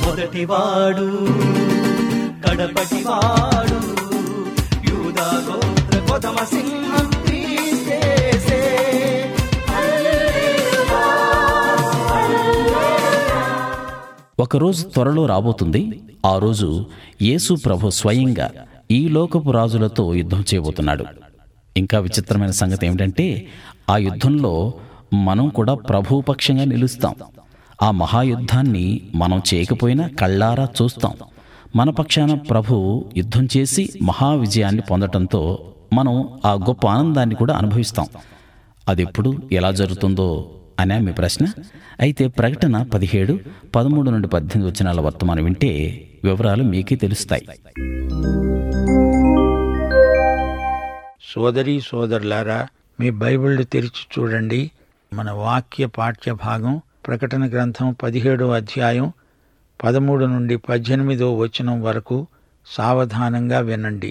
మొదటివాడు కడపటివాడు యూదా గోత్ర కొదమ సింహం క్రీస్తేసే. ఒకరోజు త్వరలో రాబోతుంది ఆ రోజు యేసు ప్రభు స్వయంగా ఈ లోకపు రాజులతో యుద్ధం చేయబోతున్నాడు ఇంకా విచిత్రమైన సంగతి ఏమిటంటే ఆ యుద్ధంలో మనం కూడా ప్రభు పక్షంగా నిలుస్తాం ఆ మహాయుద్ధాన్ని మనం చేయకపోయినా కళ్ళారా చూస్తాం మన పక్షాన ప్రభు యుద్ధం చేసి మహా విజయాన్ని పొందటంతో మనం ఆ గొప్ప ఆనందాన్ని కూడా అనుభవిస్తాం అదెప్పుడు ఎలా జరుగుతుందో అనే మీ ప్రశ్న అయితే ప్రకటన పదిహేడు పదమూడు నుండి పద్దెనిమిది వచనాల వర్తమానం వింటే వివరాలు మీకే తెలుస్తాయి సోదరీ సోదరులారా మీ బైబిళ్ళు తెరిచి చూడండి మన వాక్య పాఠ్య భాగం ప్రకటన గ్రంథం పదిహేడో అధ్యాయం పదమూడు నుండి పద్దెనిమిదో వచనం వరకు సావధానంగా వినండి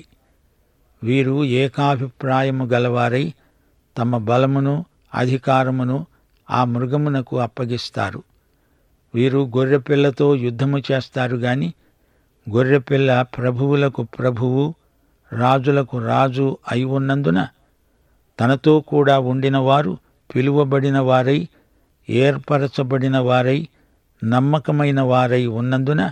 వీరు ఏకాభిప్రాయము గలవారై తమ బలమును అధికారమును ఆ మృగమునకు అప్పగిస్తారు వీరు గొర్రెపిల్లతో యుద్ధము చేస్తారు గాని గొర్రెపిల్ల ప్రభువులకు ప్రభువు రాజులకు రాజు అయి ఉన్నందున తనతో కూడా ఉండిన వారు పిలువబడిన వారై ఏర్పరచబడిన వారై నమ్మకమైన వారై ఉన్నందున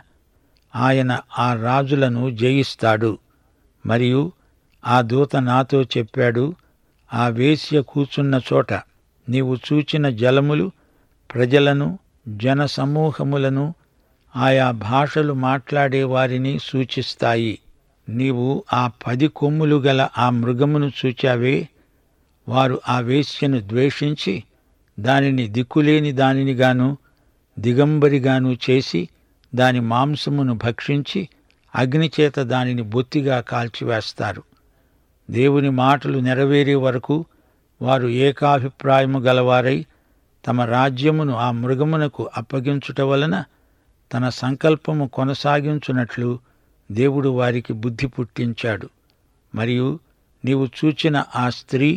ఆయన ఆ రాజులను జయిస్తాడు మరియు ఆ దూత నాతో చెప్పాడు ఆ వేశ్య కూర్చున్న చోట నీవు చూచిన జలములు ప్రజలను జన సమూహములను ఆయా భాషలు మాట్లాడే వారిని సూచిస్తాయి నీవు ఆ పది కొమ్ములు గల ఆ మృగమును చూచావే వారు ఆ వేశ్యను ద్వేషించి దానిని దిక్కులేని దానినిగాను దిగంబరిగాను చేసి దాని మాంసమును భక్షించి అగ్నిచేత దానిని బొత్తిగా కాల్చివేస్తారు దేవుని మాటలు నెరవేరే వరకు వారు ఏకాభిప్రాయము గలవారై తమ రాజ్యమును ఆ మృగమునకు అప్పగించుట వలన తన సంకల్పము కొనసాగించున్నట్లు దేవుడు వారికి బుద్ధి పుట్టించాడు మరియు నీవు చూచిన ఆ స్త్రీ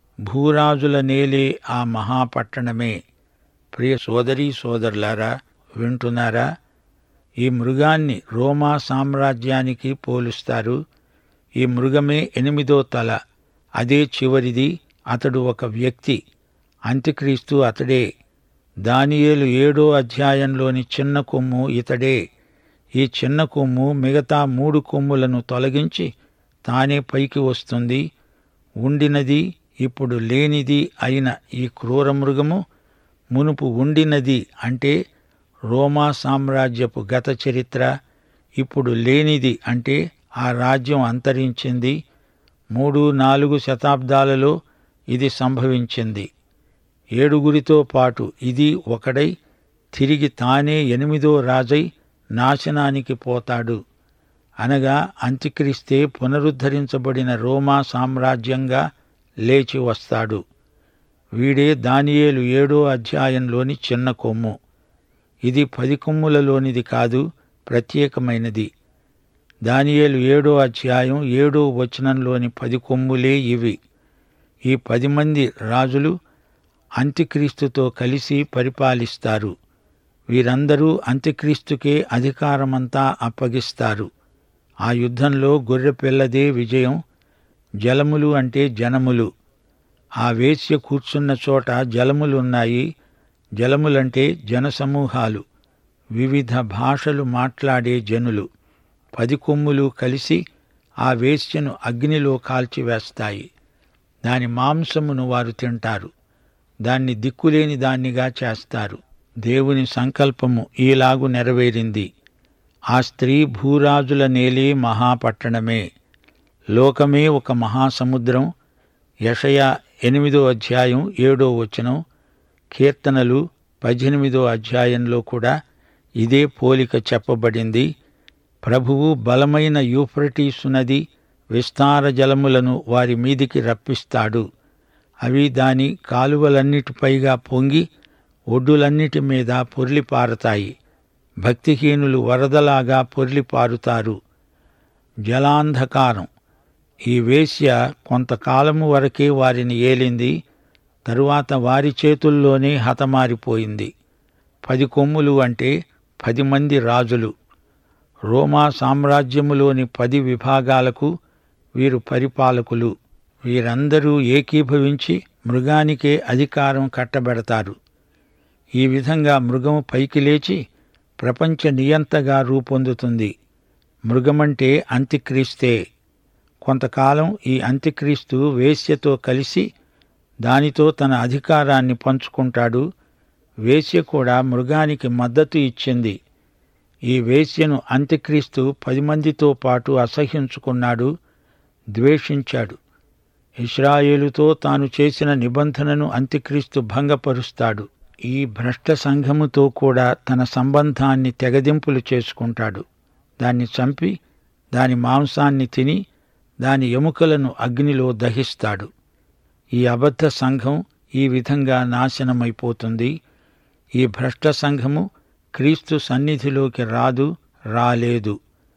భూరాజుల నేలే ఆ మహాపట్టణమే ప్రియ సోదరీ సోదరులారా వింటున్నారా ఈ మృగాన్ని రోమా సామ్రాజ్యానికి పోలుస్తారు ఈ మృగమే ఎనిమిదో తల అదే చివరిది అతడు ఒక వ్యక్తి అంత్యక్రీస్తు అతడే దానియేలు ఏడో అధ్యాయంలోని చిన్న కొమ్ము ఇతడే ఈ చిన్న కొమ్ము మిగతా మూడు కొమ్ములను తొలగించి తానే పైకి వస్తుంది ఉండినది ఇప్పుడు లేనిది అయిన ఈ క్రూర మృగము మునుపు ఉండినది అంటే రోమా సామ్రాజ్యపు గత చరిత్ర ఇప్పుడు లేనిది అంటే ఆ రాజ్యం అంతరించింది మూడు నాలుగు శతాబ్దాలలో ఇది సంభవించింది ఏడుగురితో పాటు ఇది ఒకడై తిరిగి తానే ఎనిమిదో రాజై నాశనానికి పోతాడు అనగా అంత్యక్రిస్తే పునరుద్ధరించబడిన రోమా సామ్రాజ్యంగా లేచి వస్తాడు వీడే దానియేలు ఏడో అధ్యాయంలోని చిన్న కొమ్ము ఇది పది కొమ్ములలోనిది కాదు ప్రత్యేకమైనది దానియేలు ఏడో అధ్యాయం ఏడో వచనంలోని పది కొమ్ములే ఇవి ఈ పది మంది రాజులు అంత్యక్రీస్తుతో కలిసి పరిపాలిస్తారు వీరందరూ అంత్యక్రీస్తుకే అధికారమంతా అప్పగిస్తారు ఆ యుద్ధంలో గొర్రెపిల్లదే విజయం జలములు అంటే జనములు ఆ వేశ్య కూర్చున్న చోట జలములున్నాయి జలములంటే జనసమూహాలు వివిధ భాషలు మాట్లాడే జనులు పది కొమ్ములు కలిసి ఆ వేశ్యను అగ్నిలో కాల్చివేస్తాయి దాని మాంసమును వారు తింటారు దాన్ని దిక్కులేని దాన్నిగా చేస్తారు దేవుని సంకల్పము ఈలాగు నెరవేరింది ఆ స్త్రీ భూరాజుల నేలే మహాపట్టణమే లోకమే ఒక మహాసముద్రం యషయా ఎనిమిదో అధ్యాయం ఏడో వచనం కీర్తనలు పద్దెనిమిదో అధ్యాయంలో కూడా ఇదే పోలిక చెప్పబడింది ప్రభువు బలమైన యూఫ్రటీసు నది విస్తార జలములను వారి మీదికి రప్పిస్తాడు అవి దాని కాలువలన్నిటిపైగా పొంగి ఒడ్డులన్నిటి మీద పొర్లిపారతాయి భక్తిహీనులు వరదలాగా పొర్లిపారుతారు జలాంధకారం ఈ వేశ్య కొంతకాలము వరకే వారిని ఏలింది తరువాత వారి చేతుల్లోనే హతమారిపోయింది పది కొమ్ములు అంటే పది మంది రాజులు రోమా సామ్రాజ్యములోని పది విభాగాలకు వీరు పరిపాలకులు వీరందరూ ఏకీభవించి మృగానికే అధికారం కట్టబెడతారు ఈ విధంగా మృగము పైకి లేచి ప్రపంచ నియంతగా రూపొందుతుంది మృగమంటే అంత్యక్రీస్తే కొంతకాలం ఈ అంత్యక్రీస్తు వేశ్యతో కలిసి దానితో తన అధికారాన్ని పంచుకుంటాడు వేశ్య కూడా మృగానికి మద్దతు ఇచ్చింది ఈ వేశ్యను అంత్యక్రీస్తు పది మందితో పాటు అసహ్యించుకున్నాడు ద్వేషించాడు ఇస్రాయేలుతో తాను చేసిన నిబంధనను అంత్యక్రీస్తు భంగపరుస్తాడు ఈ భ్రష్ట సంఘముతో కూడా తన సంబంధాన్ని తెగదింపులు చేసుకుంటాడు దాన్ని చంపి దాని మాంసాన్ని తిని దాని ఎముకలను అగ్నిలో దహిస్తాడు ఈ అబద్ధ సంఘం ఈ విధంగా నాశనమైపోతుంది ఈ భ్రష్ట సంఘము క్రీస్తు సన్నిధిలోకి రాదు రాలేదు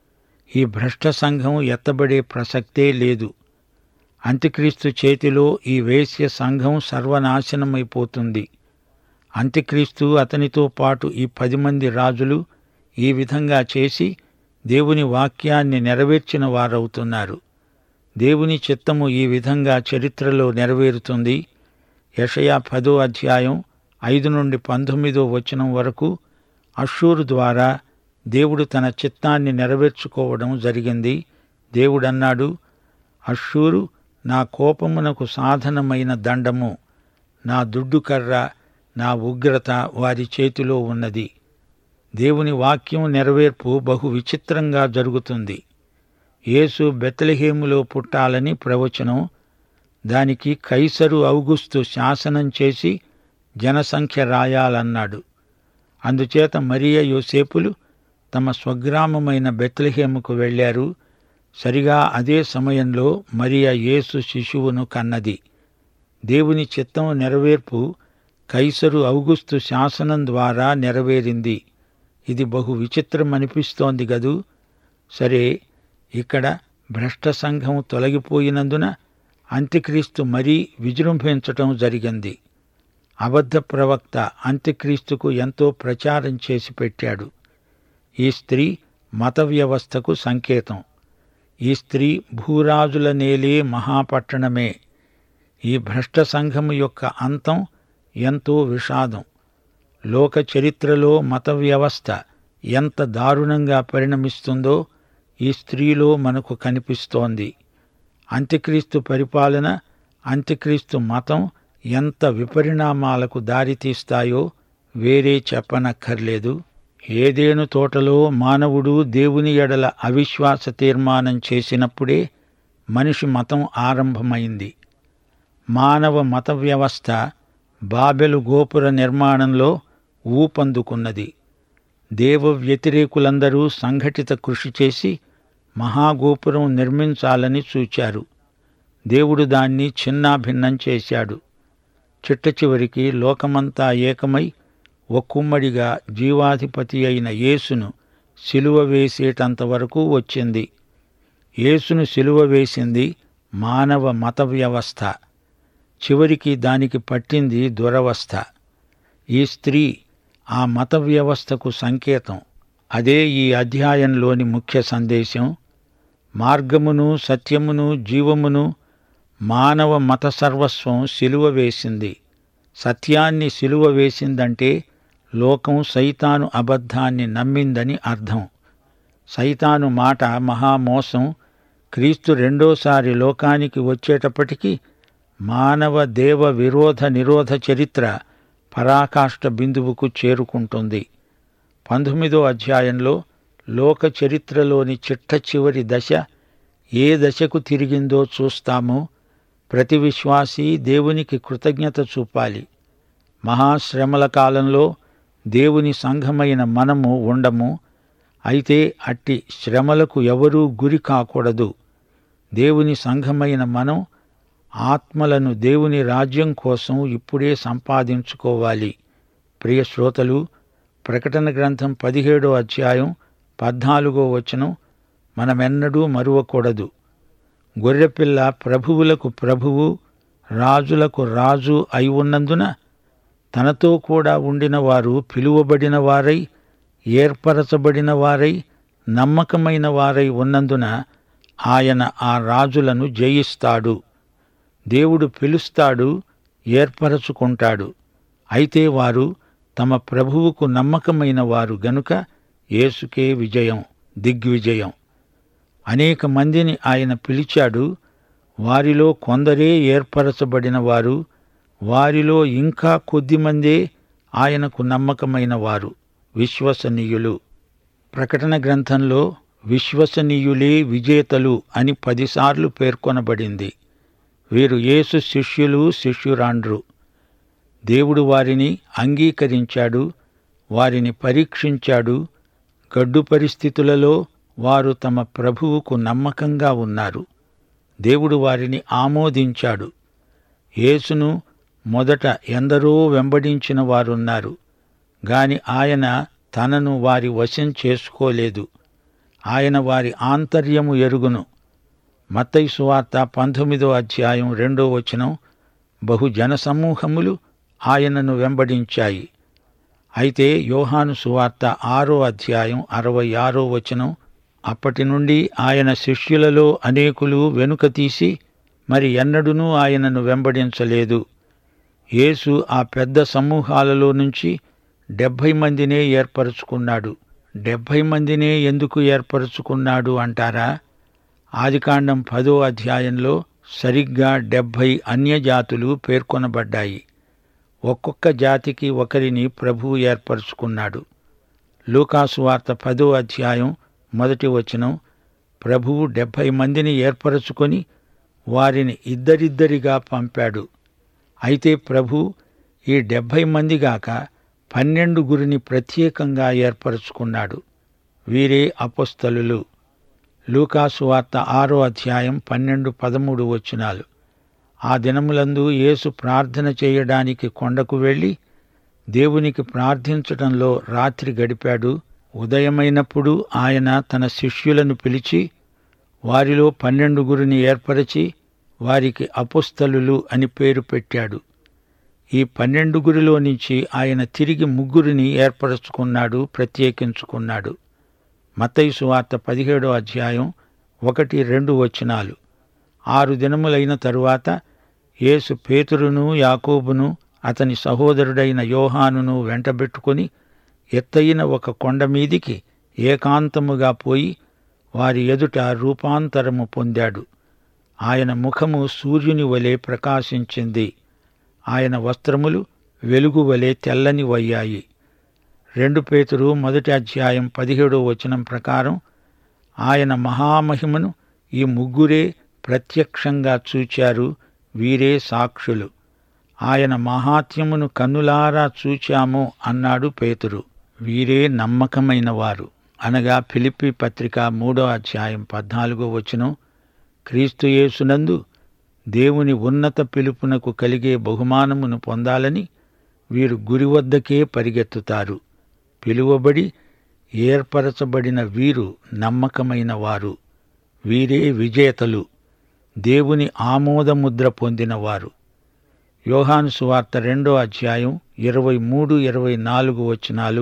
ఈ భ్రష్ట సంఘం ఎత్తబడే ప్రసక్తే లేదు అంత్యక్రీస్తు చేతిలో ఈ వేశ్య సంఘం సర్వనాశనమైపోతుంది అంత్యక్రీస్తు అతనితో పాటు ఈ పది మంది రాజులు ఈ విధంగా చేసి దేవుని వాక్యాన్ని నెరవేర్చిన వారవుతున్నారు దేవుని చిత్తము ఈ విధంగా చరిత్రలో నెరవేరుతుంది యషయా పదో అధ్యాయం ఐదు నుండి పంతొమ్మిదో వచనం వరకు అషూరు ద్వారా దేవుడు తన చిత్తాన్ని నెరవేర్చుకోవడం జరిగింది దేవుడన్నాడు అషూరు నా కోపమునకు సాధనమైన దండము నా దుడ్డుకర్ర నా ఉగ్రత వారి చేతిలో ఉన్నది దేవుని వాక్యం నెరవేర్పు బహు విచిత్రంగా జరుగుతుంది యేసు బెత్లెహేములో పుట్టాలని ప్రవచనం దానికి కైసరు ఔగుస్తు శాసనం చేసి జనసంఖ్య రాయాలన్నాడు అందుచేత మరియ యోసేపులు తమ స్వగ్రామమైన బెత్లెహేముకు వెళ్ళారు సరిగా అదే సమయంలో మరియ యేసు శిశువును కన్నది దేవుని చిత్తం నెరవేర్పు కైసరు ఔగుస్తు శాసనం ద్వారా నెరవేరింది ఇది బహు విచిత్రం అనిపిస్తోంది గదూ సరే ఇక్కడ భ్రష్ట సంఘం తొలగిపోయినందున అంత్యక్రీస్తు మరీ విజృంభించటం జరిగింది అబద్ధ ప్రవక్త అంత్యక్రీస్తుకు ఎంతో ప్రచారం చేసి పెట్టాడు ఈ స్త్రీ మత వ్యవస్థకు సంకేతం ఈ స్త్రీ భూరాజుల నేలే మహాపట్టణమే ఈ భ్రష్ట సంఘము యొక్క అంతం ఎంతో విషాదం లోక చరిత్రలో మత వ్యవస్థ ఎంత దారుణంగా పరిణమిస్తుందో ఈ స్త్రీలో మనకు కనిపిస్తోంది అంత్యక్రీస్తు పరిపాలన అంత్యక్రీస్తు మతం ఎంత విపరిణామాలకు దారితీస్తాయో వేరే చెప్పనక్కర్లేదు ఏదేను తోటలో మానవుడు దేవుని ఎడల అవిశ్వాస తీర్మానం చేసినప్పుడే మనిషి మతం ఆరంభమైంది మానవ మత వ్యవస్థ బాబెలు గోపుర నిర్మాణంలో ఊపందుకున్నది దేవ వ్యతిరేకులందరూ సంఘటిత కృషి చేసి మహాగోపురం నిర్మించాలని చూచారు దేవుడు దాన్ని చిన్నాభిన్నం చేశాడు చిట్ట చివరికి లోకమంతా ఏకమై ఒక్కుమ్మడిగా జీవాధిపతి అయిన యేసును సిలువ వేసేటంత వరకు వచ్చింది యేసును సిలువ వేసింది మానవ మత వ్యవస్థ చివరికి దానికి పట్టింది దురవస్థ ఈ స్త్రీ ఆ మత వ్యవస్థకు సంకేతం అదే ఈ అధ్యాయంలోని ముఖ్య సందేశం మార్గమును సత్యమును జీవమును మానవ మత సర్వస్వం సిలువ వేసింది సత్యాన్ని సిలువ వేసిందంటే లోకం సైతాను అబద్ధాన్ని నమ్మిందని అర్థం సైతాను మాట మహామోసం క్రీస్తు రెండోసారి లోకానికి వచ్చేటప్పటికి మానవ దేవ విరోధ నిరోధ చరిత్ర పరాకాష్ట బిందువుకు చేరుకుంటుంది పంతొమ్మిదో అధ్యాయంలో లోక చరిత్రలోని చిట్ట చివరి దశ ఏ దశకు తిరిగిందో చూస్తామో ప్రతి విశ్వాసీ దేవునికి కృతజ్ఞత చూపాలి మహాశ్రమల కాలంలో దేవుని సంఘమైన మనము ఉండము అయితే అట్టి శ్రమలకు ఎవరూ గురి కాకూడదు దేవుని సంఘమైన మనం ఆత్మలను దేవుని రాజ్యం కోసం ఇప్పుడే సంపాదించుకోవాలి ప్రియ శ్రోతలు ప్రకటన గ్రంథం పదిహేడో అధ్యాయం పద్నాలుగో వచనం మనమెన్నడూ మరువకూడదు గొర్రెపిల్ల ప్రభువులకు ప్రభువు రాజులకు రాజు అయి ఉన్నందున తనతో కూడా ఉండిన వారు పిలువబడిన వారై ఏర్పరచబడిన వారై నమ్మకమైన వారై ఉన్నందున ఆయన ఆ రాజులను జయిస్తాడు దేవుడు పిలుస్తాడు ఏర్పరచుకుంటాడు అయితే వారు తమ ప్రభువుకు నమ్మకమైన వారు గనుక యేసుకే విజయం దిగ్విజయం అనేక మందిని ఆయన పిలిచాడు వారిలో కొందరే ఏర్పరచబడిన వారు వారిలో ఇంకా కొద్దిమందే ఆయనకు నమ్మకమైన వారు విశ్వసనీయులు ప్రకటన గ్రంథంలో విశ్వసనీయులే విజేతలు అని పదిసార్లు పేర్కొనబడింది వీరు యేసు శిష్యులు శిష్యురాండ్రు దేవుడు వారిని అంగీకరించాడు వారిని పరీక్షించాడు గడ్డు పరిస్థితులలో వారు తమ ప్రభువుకు నమ్మకంగా ఉన్నారు దేవుడు వారిని ఆమోదించాడు యేసును మొదట ఎందరో వెంబడించిన వారున్నారు గాని ఆయన తనను వారి వశం చేసుకోలేదు ఆయన వారి ఆంతర్యము ఎరుగును మత్తయి సువార్త పంతొమ్మిదో అధ్యాయం రెండో వచనం బహు జనసమూహములు ఆయనను వెంబడించాయి అయితే యోహాను సువార్త ఆరో అధ్యాయం అరవై ఆరో వచనం అప్పటి నుండి ఆయన శిష్యులలో అనేకులు వెనుక తీసి మరి ఎన్నడూనూ ఆయనను వెంబడించలేదు యేసు ఆ పెద్ద సమూహాలలో నుంచి డెబ్భై మందినే ఏర్పరచుకున్నాడు డెబ్భై మందినే ఎందుకు ఏర్పరచుకున్నాడు అంటారా ఆదికాండం పదో అధ్యాయంలో సరిగ్గా డెబ్భై అన్యజాతులు పేర్కొనబడ్డాయి ఒక్కొక్క జాతికి ఒకరిని ప్రభువు ఏర్పరచుకున్నాడు లూకాసు వార్త పదో అధ్యాయం మొదటి వచనం ప్రభువు డెబ్భై మందిని ఏర్పరచుకొని వారిని ఇద్దరిద్దరిగా పంపాడు అయితే ప్రభు ఈ డెబ్భై మందిగాక పన్నెండు గురిని ప్రత్యేకంగా ఏర్పరచుకున్నాడు వీరే అపొస్తలులు లూకాసు వార్త ఆరో అధ్యాయం పన్నెండు పదమూడు వచనాలు ఆ దినములందు యేసు ప్రార్థన చేయడానికి కొండకు వెళ్ళి దేవునికి ప్రార్థించటంలో రాత్రి గడిపాడు ఉదయమైనప్పుడు ఆయన తన శిష్యులను పిలిచి వారిలో పన్నెండుగురిని ఏర్పరిచి వారికి అపుస్తలులు అని పేరు పెట్టాడు ఈ పన్నెండుగురిలో నుంచి ఆయన తిరిగి ముగ్గురిని ఏర్పరచుకున్నాడు ప్రత్యేకించుకున్నాడు మత్తయి సువార్త పదిహేడో అధ్యాయం ఒకటి రెండు వచనాలు ఆరు దినములైన తరువాత యేసు పేతురును యాకోబును అతని సహోదరుడైన యోహానును వెంటబెట్టుకుని ఎత్తయిన ఒక కొండ మీదికి ఏకాంతముగా పోయి వారి ఎదుట రూపాంతరము పొందాడు ఆయన ముఖము సూర్యుని వలె ప్రకాశించింది ఆయన వస్త్రములు వెలుగు వలె తెల్లని వయ్యాయి రెండు పేతురు మొదటి అధ్యాయం పదిహేడో వచనం ప్రకారం ఆయన మహామహిమను ఈ ముగ్గురే ప్రత్యక్షంగా చూచారు వీరే సాక్షులు ఆయన మహాత్యమును కన్నులారా చూచాము అన్నాడు పేతురు వీరే నమ్మకమైన వారు అనగా ఫిలిప్పి పత్రిక మూడో అధ్యాయం పద్నాలుగో వచనం క్రీస్తు యేసునందు దేవుని ఉన్నత పిలుపునకు కలిగే బహుమానమును పొందాలని వీరు గురి వద్దకే పరిగెత్తుతారు పిలువబడి ఏర్పరచబడిన వీరు నమ్మకమైన వారు వీరే విజేతలు దేవుని ఆమోదముద్ర పొందినవారు యోహాను సువార్త రెండో అధ్యాయం ఇరవై మూడు ఇరవై నాలుగు వచనాలు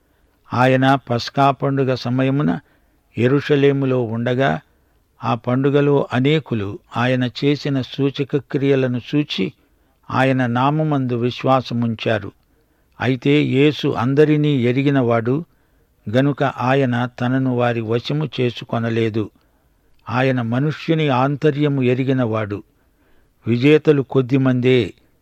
ఆయన పస్కా పండుగ సమయమున ఎరుషలేములో ఉండగా ఆ పండుగలో అనేకులు ఆయన చేసిన సూచక క్రియలను చూచి ఆయన నామమందు విశ్వాసముంచారు అయితే యేసు అందరినీ ఎరిగినవాడు గనుక ఆయన తనను వారి వశము చేసుకొనలేదు ఆయన మనుష్యుని ఆంతర్యము ఎరిగినవాడు విజేతలు కొద్దిమందే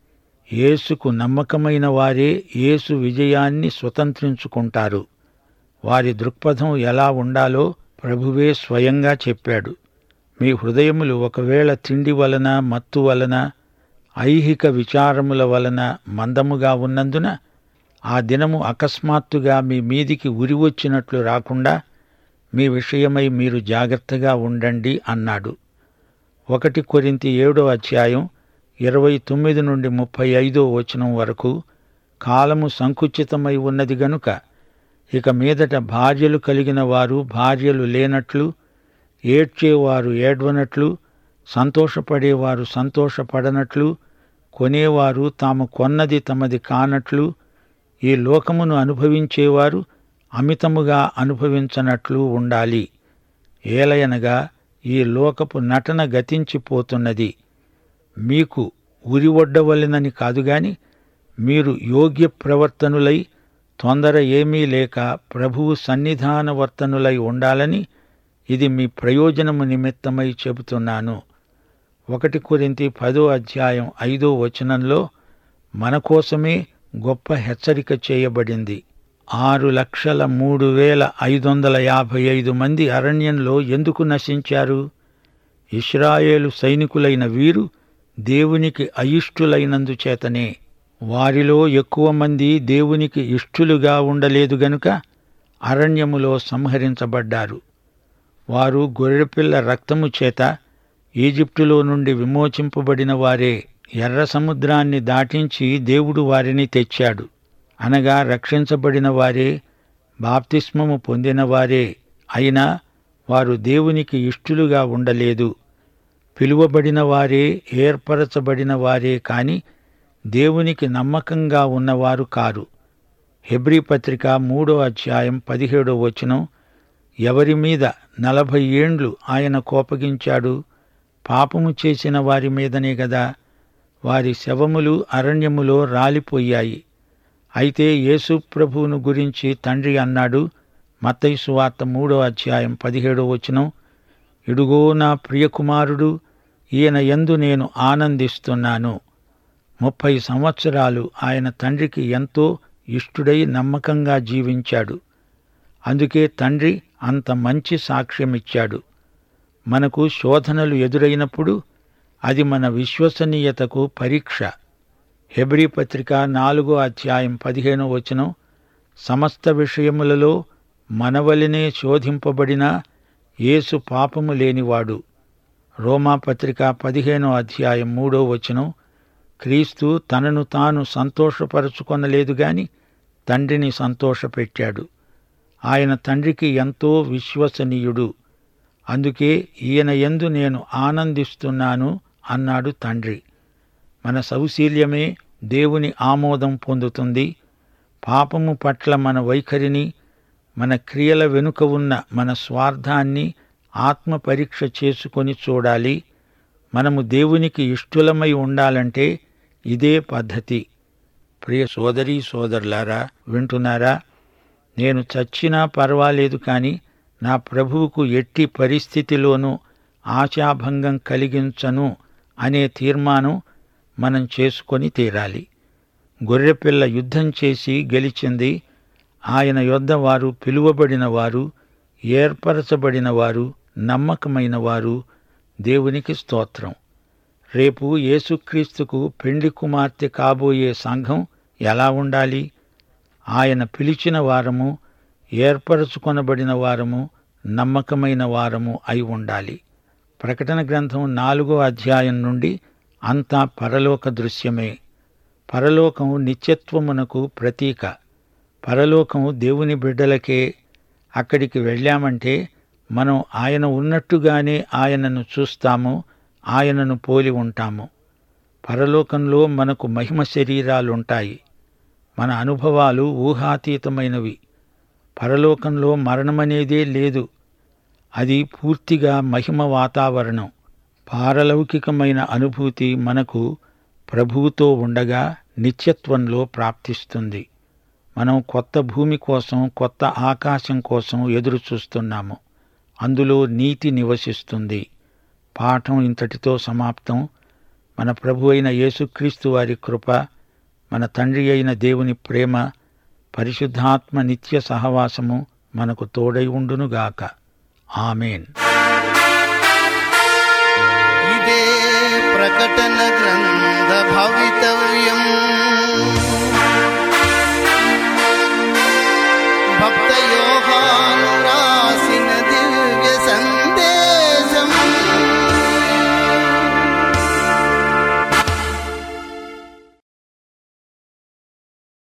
యేసుకు నమ్మకమైన వారే యేసు విజయాన్ని స్వతంత్రించుకుంటారు వారి దృక్పథం ఎలా ఉండాలో ప్రభువే స్వయంగా చెప్పాడు మీ హృదయములు ఒకవేళ తిండి వలన మత్తు వలన ఐహిక విచారముల వలన మందముగా ఉన్నందున ఆ దినము అకస్మాత్తుగా మీ మీదికి ఉరి వచ్చినట్లు రాకుండా మీ విషయమై మీరు జాగ్రత్తగా ఉండండి అన్నాడు ఒకటి కొరింతి ఏడో అధ్యాయం ఇరవై తొమ్మిది నుండి ముప్పై ఐదో వచనం వరకు కాలము సంకుచితమై ఉన్నది గనుక ఇక మీదట భార్యలు కలిగిన వారు భార్యలు లేనట్లు ఏడ్చేవారు ఏడ్వనట్లు సంతోషపడేవారు సంతోషపడనట్లు కొనేవారు తాము కొన్నది తమది కానట్లు ఈ లోకమును అనుభవించేవారు అమితముగా అనుభవించనట్లు ఉండాలి ఏలయనగా ఈ లోకపు నటన గతించిపోతున్నది మీకు ఉరి ఒడ్డవలెనని కాదుగాని మీరు యోగ్య ప్రవర్తనులై తొందర ఏమీ లేక ప్రభువు సన్నిధాన వర్తనులై ఉండాలని ఇది మీ ప్రయోజనము నిమిత్తమై చెబుతున్నాను ఒకటి కొరింతి పదో అధ్యాయం ఐదో వచనంలో మన కోసమే గొప్ప హెచ్చరిక చేయబడింది ఆరు లక్షల మూడు వేల ఐదు వందల యాభై ఐదు మంది అరణ్యంలో ఎందుకు నశించారు ఇస్రాయేలు సైనికులైన వీరు దేవునికి అయిష్టులైనందుచేతనే వారిలో ఎక్కువ మంది దేవునికి ఇష్టులుగా ఉండలేదు గనుక అరణ్యములో సంహరించబడ్డారు వారు గొర్రెపిల్ల రక్తము చేత ఈజిప్టులో నుండి విమోచింపబడిన వారే ఎర్ర సముద్రాన్ని దాటించి దేవుడు వారిని తెచ్చాడు అనగా రక్షించబడిన వారే బాప్తిస్మము పొందిన వారే అయినా వారు దేవునికి ఇష్టులుగా ఉండలేదు పిలువబడిన వారే ఏర్పరచబడిన వారే కాని దేవునికి నమ్మకంగా ఉన్నవారు కారు హెబ్రీ పత్రిక మూడో అధ్యాయం పదిహేడో వచనం ఎవరి మీద నలభై ఏండ్లు ఆయన కోపగించాడు పాపము చేసిన వారి మీదనే గదా వారి శవములు అరణ్యములో రాలిపోయాయి అయితే యేసు ప్రభువును గురించి తండ్రి అన్నాడు మత్తయి సువార్త మూడో అధ్యాయం పదిహేడో వచనం ఇడుగో నా ప్రియకుమారుడు ఈయన యందు నేను ఆనందిస్తున్నాను ముప్పై సంవత్సరాలు ఆయన తండ్రికి ఎంతో ఇష్టుడై నమ్మకంగా జీవించాడు అందుకే తండ్రి అంత మంచి సాక్ష్యమిచ్చాడు మనకు శోధనలు ఎదురైనప్పుడు అది మన విశ్వసనీయతకు పరీక్ష హెబ్రీ పత్రిక నాలుగో అధ్యాయం పదిహేనో వచనం సమస్త విషయములలో మనవలినే శోధింపబడిన యేసు పాపము లేనివాడు రోమా పత్రిక పదిహేనో అధ్యాయం మూడో వచనం క్రీస్తు తనను తాను సంతోషపరచుకొనలేదు గాని తండ్రిని సంతోషపెట్టాడు ఆయన తండ్రికి ఎంతో విశ్వసనీయుడు అందుకే ఈయన యందు నేను ఆనందిస్తున్నాను అన్నాడు తండ్రి మన సౌశీల్యమే దేవుని ఆమోదం పొందుతుంది పాపము పట్ల మన వైఖరిని మన క్రియల వెనుక ఉన్న మన స్వార్థాన్ని ఆత్మ పరీక్ష చేసుకొని చూడాలి మనము దేవునికి ఇష్టులమై ఉండాలంటే ఇదే పద్ధతి ప్రియ సోదరీ సోదరులారా వింటున్నారా నేను చచ్చినా పర్వాలేదు కానీ నా ప్రభువుకు ఎట్టి పరిస్థితిలోనూ ఆశాభంగం కలిగించను అనే తీర్మానం మనం చేసుకొని తీరాలి గొర్రెపిల్ల యుద్ధం చేసి గెలిచింది ఆయన యొద్ద వారు పిలువబడిన వారు ఏర్పరచబడిన వారు నమ్మకమైన వారు దేవునికి స్తోత్రం రేపు యేసుక్రీస్తుకు పెండ్లి కుమార్తె కాబోయే సంఘం ఎలా ఉండాలి ఆయన పిలిచిన వారము ఏర్పరచుకొనబడిన వారము నమ్మకమైన వారము అయి ఉండాలి ప్రకటన గ్రంథం నాలుగో అధ్యాయం నుండి అంతా పరలోక దృశ్యమే పరలోకం నిత్యత్వమునకు ప్రతీక పరలోకం దేవుని బిడ్డలకే అక్కడికి వెళ్ళామంటే మనం ఆయన ఉన్నట్టుగానే ఆయనను చూస్తాము ఆయనను పోలి ఉంటాము పరలోకంలో మనకు మహిమ శరీరాలుంటాయి మన అనుభవాలు ఊహాతీతమైనవి పరలోకంలో మరణమనేదే లేదు అది పూర్తిగా మహిమ వాతావరణం పారలౌకికమైన అనుభూతి మనకు ప్రభువుతో ఉండగా నిత్యత్వంలో ప్రాప్తిస్తుంది మనం కొత్త భూమి కోసం కొత్త ఆకాశం కోసం ఎదురు చూస్తున్నాము అందులో నీతి నివసిస్తుంది పాఠం ఇంతటితో సమాప్తం మన ప్రభు అయిన యేసుక్రీస్తు వారి కృప మన తండ్రి అయిన దేవుని ప్రేమ పరిశుద్ధాత్మ నిత్య సహవాసము మనకు తోడై ఉండునుగాక ఆమెన్